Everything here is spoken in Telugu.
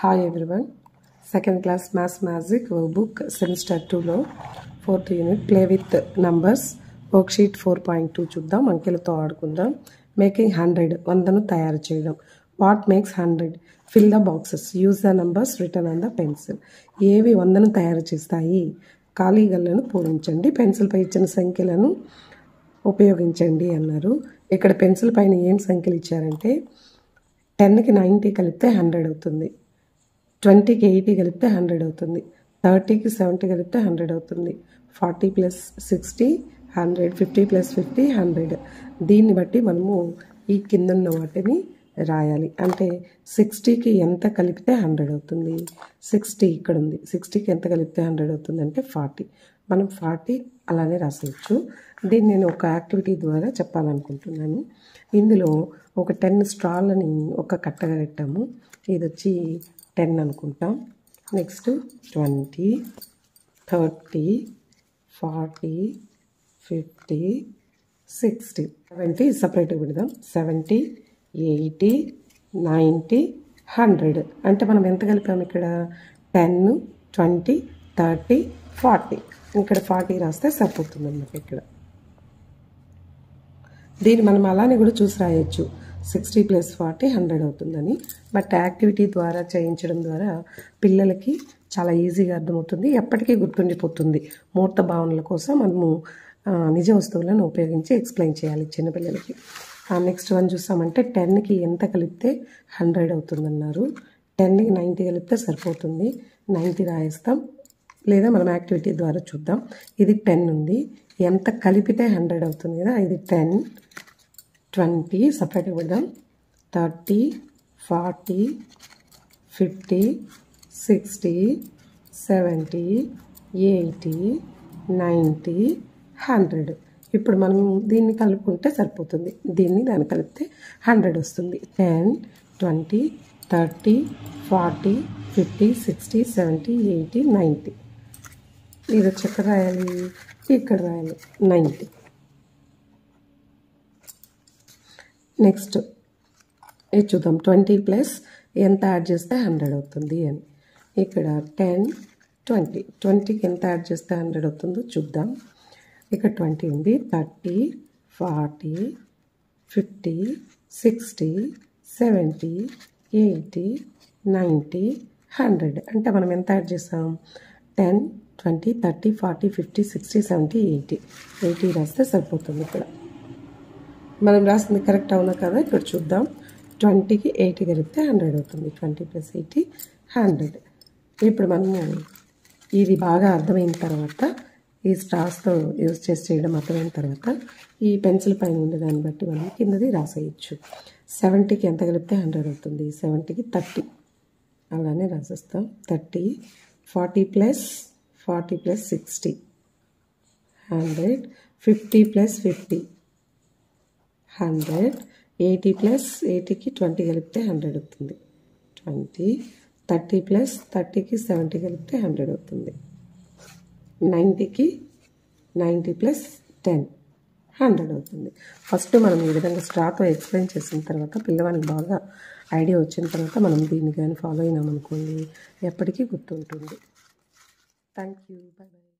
hi everyone second class maths magic book semester టూలో fourth unit play with numbers worksheet four point two చూద్దాం అంకెలతో ఆడుకుందాం మేకింగ్ హండ్రెడ్ వందను తయారు చేయడం what makes hundred fill the boxes use the numbers return on the pencil ఏవి వందను తయారు చేస్తాయి ఖాళీ గల్లను పూరించండి పెన్సిల్పై ఇచ్చిన సంఖ్యలను ఉపయోగించండి అన్నారు ఇక్కడ పెన్సిల్ పైన ఏం సంఖ్యలు ఇచ్చారంటే టెన్కి నైంటీ కలిపితే హండ్రెడ్ అవుతుంది ట్వంటీకి ఎయిటీ కలిపితే హండ్రెడ్ అవుతుంది థర్టీకి సెవెంటీ కలిపితే హండ్రెడ్ అవుతుంది forty plus sixty hundred fifty plus fifty hundred దీన్ని బట్టి మనము ఈ కింద ఉన్న వాటిని రాయాలి అంటే సిక్స్టీకి ఎంత కలిపితే హండ్రెడ్ అవుతుంది సిక్స్టీ ఇక్కడ ఉంది సిక్స్టీకి ఎంత కలిపితే హండ్రెడ్ అవుతుంది అంటే ఫార్టీ మనం ఫార్టీ అలానే రాసేయచ్చు దీన్ని నేను ఒక యాక్టివిటీ ద్వారా చెప్పాలనుకుంటున్నాను ఇందులో ఒక టెన్ స్ట్రాలని ఒక కట్టగా పెట్టాము ఇది వచ్చి టెన్ అనుకుంటాం next twenty thirty forty fifty sixty seventy సపరేట్గా పెడదాం సెవెంటీ ఎయిటీ నైంటీ హండ్రెడ్ అంటే మనం ఎంత కలిపాము ఇక్కడ టెన్ ట్వంటీ థర్టీ ఫార్టీ ఇక్కడ ఫార్టీ రాస్తే సరిపోతుంది అన్నమాట ఇక్కడ దీన్ని మనం అలానే కూడా చూసి రాయొచ్చు సిక్స్టీ ప్లస్ ఫార్టీ హండ్రెడ్ అవుతుందని బట్ యాక్టివిటీ ద్వారా చేయించడం ద్వారా పిల్లలకి చాలా ఈజీగా అర్థమవుతుంది ఎప్పటికీ గుర్తుండిపోతుంది మూర్త భావనల కోసం మనము నిజ వస్తువులను ఉపయోగించి ఎక్స్ప్లెయిన్ చేయాలి చిన్నపిల్లలకి నెక్స్ట్ వన్ చూసామంటే టెన్కి ఎంత కలిపితే హండ్రెడ్ అవుతుందన్నారు టెన్కి నైంటీ కలిపితే సరిపోతుంది నైంటీ రాయిస్తాం లేదా మనం యాక్టివిటీ ద్వారా చూద్దాం ఇది టెన్ ఉంది ఎంత కలిపితే హండ్రెడ్ అవుతుంది కదా ఇది టెన్ ట్వంటీ సపరేట్గా పెడదాం thirty forty fifty sixty seventy eighty ninety hundred ఇప్పుడు మనం దీన్ని కలుపుకుంటే సరిపోతుంది దీన్ని దాన్ని కలిపితే హండ్రెడ్ వస్తుంది ten twenty thirty forty fifty sixty seventy eighty ninety ఇది వచ్చి ఎక్కడ రాయాలి ఇక్కడ రాయాలి నైంటీ నెక్స్ట్ ఇది చూద్దాం ట్వంటీ ప్లస్ ఎంత యాడ్ చేస్తే హండ్రెడ్ అవుతుంది అని ఇక్కడ టెన్ ట్వంటీ ట్వంటీకి ఎంత యాడ్ చేస్తే హండ్రెడ్ అవుతుందో చూద్దాం ఇక్కడ ట్వంటీ ఉంది thirty forty fifty sixty seventy eighty ninety hundred అంటే మనం ఎంత యాడ్ చేసాం ten twenty thirty forty fifty sixty seventy eighty eighty రాస్తే సరిపోతుంది ఇక్కడ మనం రాసింది కరెక్ట్ అవునా కదా ఇక్కడ చూద్దాం ట్వంటీకి ఎయిటీ కలిపితే హండ్రెడ్ అవుతుంది ట్వంటీ ప్లస్ ఎయిటీ హండ్రెడ్ ఇప్పుడు మనము ఇది బాగా అర్థమైన తర్వాత ఈ స్టార్స్తో యూజ్ చేసి చేయడం అర్థమైన తర్వాత ఈ పెన్సిల్ పైన ఉండే దాన్ని బట్టి మనం కిందది రాసేయచ్చు సెవెంటీకి ఎంత కలిపితే హండ్రెడ్ అవుతుంది సెవెంటీకి థర్టీ అలానే రాసేస్తాం thirty forty plus forty plus sixty hundred fifty plus fifty hundred eighty plus ఎయిటీకి ట్వంటీ కలిపితే హండ్రెడ్ అవుతుంది ట్వంటీ థర్టీ ప్లస్ థర్టీకి సెవెంటీ కలిపితే హండ్రెడ్ అవుతుంది నైంటీకి నైంటీ ప్లస్ టెన్ హండ్రెడ్ అవుతుంది ఫస్ట్ మనం ఈ విధంగా స్టార్తో ఎక్స్ప్లెయిన్ చేసిన తర్వాత పిల్లవానికి బాగా ఐడియా వచ్చిన తర్వాత మనం దీన్ని కానీ ఫాలో అయినామనుకోండి ఎప్పటికీ గుర్తుంటుంది థ్యాంక్ యూ బాయ్ బాయ్